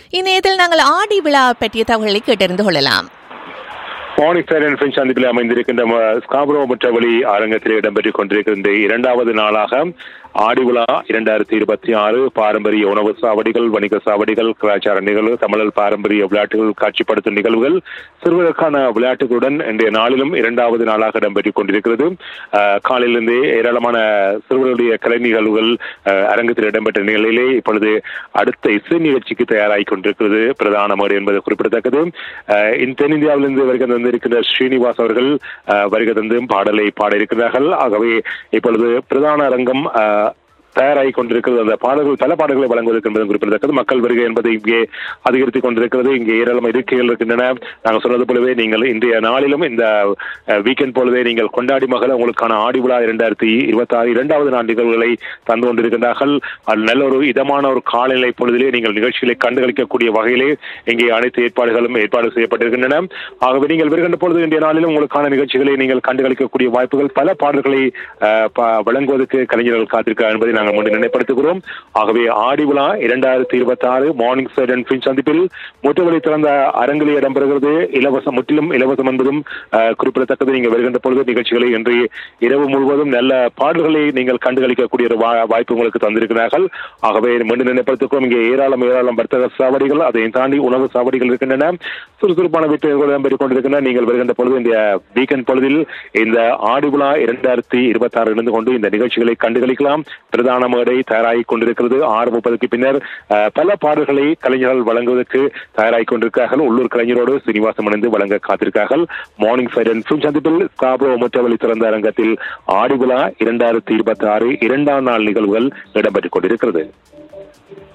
இந்நேரத்தில் நாங்கள் ஆடி விழா பற்றிய தகவல்களை கேட்டறிந்து கொள்ளலாம் மார்னிங் ஃபேர் அண்ட் ஃபின் சந்திப்பில் அமைந்திருக்கின்ற ம- ஸ்காபரோ முற்றவழி அரங்கத்தில் இடம்பெற்றுக் கொண்டிருக்கின்ற இரண்டாவது நாளாக ஆடி விழா இரண்டாயிரத்தி இருபத்தி ஆறு பாரம்பரிய உணவு சாவடிகள் வணிக சாவடிகள் கலாச்சார நிகழ்வு தமிழர் பாரம்பரிய விளையாட்டுகள் காட்சிப்படுத்தும் நிகழ்வுகள் சிறுவருக்கான விளையாட்டுகளுடன் இன்றைய நாளிலும் இரண்டாவது நாளாக இடம்பெற்றுக் கொண்டிருக்கிறது அஹ், காலையிலிருந்தே ஏராளமான சிறுவர்களுடைய கலை நிகழ்வுகள் அஹ், அரங்கத்தில் இடம்பெற்ற நிலையிலே இப்பொழுது அடுத்த இசை நிகழ்ச்சிக்கு தயாராகிக் கொண்டிருக்கிறது பிரதான மேடை என்பது குறிப்பிடத்தக்கது அஹ், இந்த தென்னிந்தியாவிலிருந்து வருகை தந்திருக்கின்ற ஸ்ரீனிவாஸ் அவர்கள் அஹ், வருகை தந்து பாடலை பாட இருக்கிறார்கள் ஆகவே இப்பொழுது பிரதான அரங்கம் அஹ், தயாராகி கொண்டிருக்கிறது அந்த பாடல்கள் பல பாடல்களை வழங்குவதற்கு என்பது குறிப்பிடத்தக்கது மக்கள் வருகை என்பது இங்கே அதிகரித்துக் கொண்டிருக்கிறது இங்கே ஏராளமான இருக்கைகள் இருக்கின்றன நாங்கள் சொன்னது போலவே நீங்கள் இன்றைய நாளிலும் இந்த வீக்கெண்ட் போலவே நீங்கள் கொண்டாடி மகள உங்களுக்கான ஆடி விழா இரண்டாயிரத்தி இருபத்தி ஆறு இரண்டாவது நாள் நிகழ்வுகளை தந்து கொண்டிருக்கின்றார்கள் அது நல்ல ஒரு இதமான ஒரு காலநிலை பொழுதிலே நீங்கள் நிகழ்ச்சிகளை கண்டுகளிக்கக்கூடிய வகையிலே இங்கே அனைத்து ஏற்பாடுகளும் ஏற்பாடு செய்யப்பட்டிருக்கின்றன ஆகவே நீங்கள் வருகின்ற பொழுது இன்றைய நாளிலும் உங்களுக்கான நிகழ்ச்சிகளை நீங்கள் கண்டுகளிக்கக்கூடிய வாய்ப்புகள் பல பாடல்களை அஹ், ப- வழங்குவதற்கு கலைஞர்கள் காத்திருக்கிறார் என்பதை நாங்கள் முன்பு நினைப்படுத்துகிறோம் ஆகவே ஆடி விழா இரண்டாயிரத்தி இருபத்தி ஆறு மார்னிங் சைட் அண்ட் ஃபின் சந்திப்பில் முற்றுவழி திறந்த அரங்கில் இடம்பெறுகிறது இலவசம் முற்றிலும் இலவசம் என்பதும் அஹ், குறிப்பிடத்தக்கது நீங்கள் வருகின்ற பொழுது நிகழ்ச்சிகளை இன்று இரவு முழுவதும் நல்ல பாடல்களை நீங்கள் கண்டுகளிக்கக்கூடிய ஒரு வா- வாய்ப்பு உங்களுக்கு தந்திருக்கிறார்கள் ஆகவே மீண்டும் நினைப்படுத்துகிறோம் இங்கே ஏராளம் ஏராளம் வர்த்தக சாவடிகள் அதை தாண்டி உணவு சாவடிகள் இருக்கின்றன சுறுசுறுப்பான வீட்டுகள் இடம்பெற்றுக் கொண்டிருக்கின்றன நீங்கள் வருகின்ற பொழுது இந்த வீக்கெண்ட் பொழுதில் இந்த ஆடி விழா இரண்டாயிரத்தி இருபத்தி ஆறு இருந்து கொண்டு இந்த நிகழ்ச்சிகளை கண்டுகளிக்கலாம் பிரதான மேடை தயாராகி கொண்டிருக்கிறது ஆறு முப்பதுக்கு பின்னர் அஹ், பல பாடல்களை கலைஞர்கள் வழங்குவதற்கு தயாராகி கொண்டிருக்கிறார்கள் உள்ளூர் கலைஞரோடு சீனிவாசம் இணைந்து வழங்க காத்திருக்கிறார்கள் மார்னிங் ஃபைட் அண்ட் ஃபிலிம் சந்திப்பில் காபோ முற்றவழி திறந்த அரங்கத்தில் ஆடி விழா இரண்டாயிரத்தி இருபத்தி ஆறு இரண்டாம் நாள் நிகழ்வுகள் இடம்பெற்றுக் கொண்டிருக்கிறது